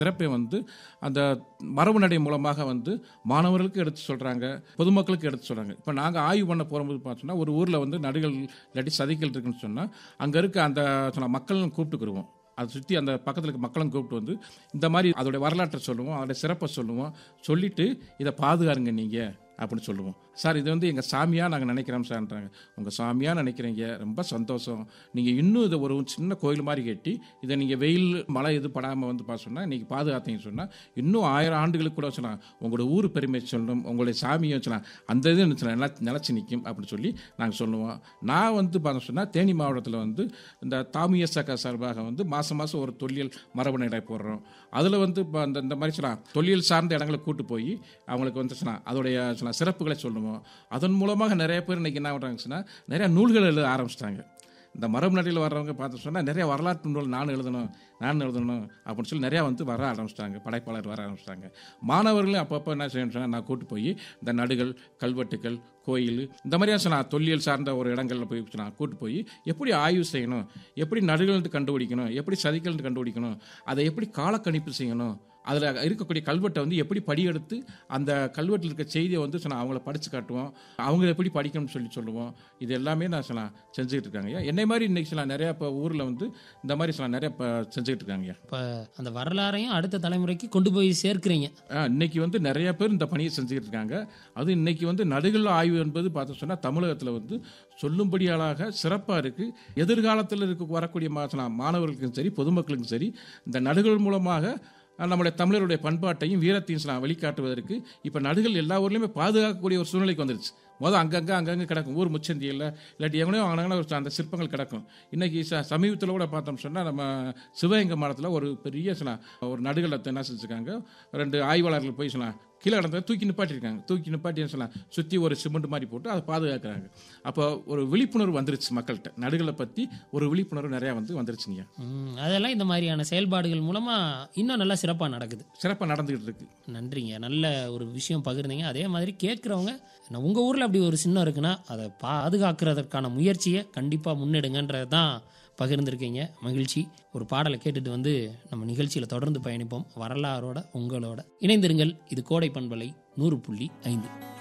சிறப்பை வந்து அந்த மரபு நடை மூலமாக வந்து மாணவர்களுக்கு எடுத்து சொல்கிறாங்க பொதுமக்களுக்கு எடுத்து சொல்கிறாங்க இப்போ நாங்கள் ஆய்வு பண்ண போகும்போது பார்த்தோம்னா ஒரு ஊரில் வந்து நடுகள் இல்லாட்டி சதிகள் இருக்குன்னு சொன்னால் அங்கே இருக்க அந்த சொன்ன மக்களும் கூப்பிட்டுக்குருவோம் அதை சுற்றி அந்த பக்கத்தில் இருக்க மக்களும் கூப்பிட்டு வந்து இந்த மாதிரி அதோடைய வரலாற்றை சொல்லுவோம் அதோடைய சிறப்பை சொல்லுவோம் சொல்லிட்டு இதை பாதுகாருங்க நீங்கள் அப்படின்னு சொல்லுவோம் சார் இது வந்து எங்கள் சாமியாக நாங்கள் நினைக்கிறோம் சார்ன்றாங்க உங்கள் சாமியாக நினைக்கிறீங்க ரொம்ப சந்தோஷம் நீங்கள் இன்னும் இதை ஒரு சின்ன கோயில் மாதிரி கட்டி இதை நீங்கள் வெயில் மழை இது படாமல் வந்து பார்த்து சொன்னால் இன்றைக்கி பாதுகாத்தீங்கன்னு சொன்னால் இன்னும் ஆயிரம் ஆண்டுகளுக்கு கூட சொன்னால் உங்களோட ஊர் பெருமை சொல்லணும் உங்களுடைய சாமியை சொன்னால் அந்த இது நில நிலச்சி நிற்கும் அப்படின்னு சொல்லி நாங்கள் சொல்லுவோம் நான் வந்து பார்க்க சொன்னால் தேனி மாவட்டத்தில் வந்து இந்த தாமியசக சார்பாக வந்து மாதம் மாதம் ஒரு தொல்லியல் மரபு நடை போடுறோம் அதில் வந்து இப்போ அந்த இந்த மாதிரி சொன்னால் தொல்லியல் சார்ந்த இடங்களை கூட்டு போய் அவங்களுக்கு வந்து சொன்னால் அதோடைய சொன்னால் சிறப்புகளை சொல்லுவோம் அதன் மூலமாக நிறைய பேர் இன்றைக்கி என்ன பண்ணுறாங்க சொன்னால் நிறையா நூல்கள் எழுத ஆரம்பிச்சிட்டாங்க இந்த மரபு நடையில் வர்றவங்க பார்த்து சொன்னால் நிறைய வரலாற்று நூல் நான் எழுதணும் நான் எழுதணும் அப்படின்னு சொல்லி நிறையா வந்து வர ஆரம்பிச்சிட்டாங்க படைப்பாளர் வர ஆரம்பிச்சிட்டாங்க மாணவர்களும் அப்பப்போ என்ன செய்யணும்னு சொன்னால் நான் கூட்டு போய் இந்த நடுகள் கல்வெட்டுகள் கோயில் இந்த மாதிரியா சொன்னால் தொல்லியல் சார்ந்த ஒரு இடங்களில் போய் நான் கூட்டு போய் எப்படி ஆய்வு செய்யணும் எப்படி நடுகள் கண்டுபிடிக்கணும் எப்படி சதிகள் கண்டுபிடிக்கணும் அதை எப்படி காலக்கணிப்பு செய்யணும் அதில் இருக்கக்கூடிய கல்வெட்டை வந்து எப்படி படியெடுத்து அந்த கல்வெட்டில் இருக்க செய்தியை வந்து சொன்னால் அவங்கள படித்து காட்டுவோம் அவங்க எப்படி படிக்கணும்னு சொல்லி சொல்லுவோம் இது எல்லாமே நான் சொன்னால் செஞ்சுக்கிட்டு இருக்காங்க என்னை மாதிரி இன்னைக்கு சில நிறையா இப்போ ஊரில் வந்து இந்த மாதிரி சில நிறையா இப்போ செஞ்சுக்கிட்டு இருக்காங்க இப்போ அந்த வரலாறையும் அடுத்த தலைமுறைக்கு கொண்டு போய் சேர்க்கிறீங்க ஆ, இன்னைக்கு வந்து நிறைய பேர் இந்த பணியை செஞ்சுக்கிட்டு இருக்காங்க அது இன்னைக்கு வந்து நடுகள் ஆய்வு என்பது பார்த்து சொன்னால் தமிழகத்தில் வந்து சொல்லும்படியாளாக சிறப்பாக இருக்குது எதிர்காலத்தில் இருக்க வரக்கூடிய மா- சொன்னா மாணவர்களுக்கும் சரி பொதுமக்களுக்கும் சரி இந்த நடுகள் மூலமாக அஹ், நம்முடைய தமிழருடைய பண்பாட்டையும் வீரத்தையும் சொன்னா வெளிக்காட்டுவதற்கு இப்போ நடுகள் எல்லா ஊர்லேயுமே பாதுகாக்கக்கூடிய ஒரு சூழ்நிலைக்கு வந்துருச்சு முதல் அங்கங்கே அங்கங்கே கிடக்கும் ஊர் முச்சந்தியில் இல்லாட்டி எங்கனையும் அங்கங்கே ஒரு அந்த சிற்பங்கள் கிடக்கும் இன்னைக்கு ச சமீபத்தில் கூட பார்த்தோம் சொன்னால் நம்ம சிவகங்கை மாவட்டத்தில் ஒரு பெரிய சொன்னா ஒரு நடுகளை என்ன செஞ்சுருக்காங்க ரெண்டு ஆய்வாளர்கள் போய் சொன்னா கீழே கிடந்ததை தூக்கி நிப்பாட்டியிருக்காங்க தூக்கி நிப்பாட்டி என்ன சொல்லலாம் சுற்றி ஒரு சிமெண்ட் மாதிரி போட்டு அதை பாதுகாக்கிறாங்க அப்போ ஒரு விழிப்புணர்வு வந்துருச்சு மக்கள்கிட்ட நடுகளை பற்றி ஒரு விழிப்புணர்வு நிறையா வந்து வந்துருச்சுங்க ம், அதெல்லாம் இந்த மாதிரியான செயல்பாடுகள் மூலமா இன்னும் நல்லா சிறப்பாக நடக்குது சிறப்பாக நடந்துகிட்டு இருக்கு நன்றிங்க நல்ல ஒரு விஷயம் பகிர்ந்தீங்க அதே மாதிரி கேட்குறவங்க நான் உங்கள் ஊரில் அப்படி ஒரு சின்னம் இருக்குன்னா அதை பாதுகாக்கிறதற்கான முயற்சியை கண்டிப்பாக முன்னெடுங்கன்றது தான் பகிர்ந்திருக்கீங்க மகிழ்ச்சி ஒரு பாடலை கேட்டுட்டு வந்து நம்ம நிகழ்ச்சியில் தொடர்ந்து பயணிப்போம் வரலாறோட உங்களோட இணைந்திருங்கள் இது கோடை பண்பலை நூறு புள்ளி ஐந்து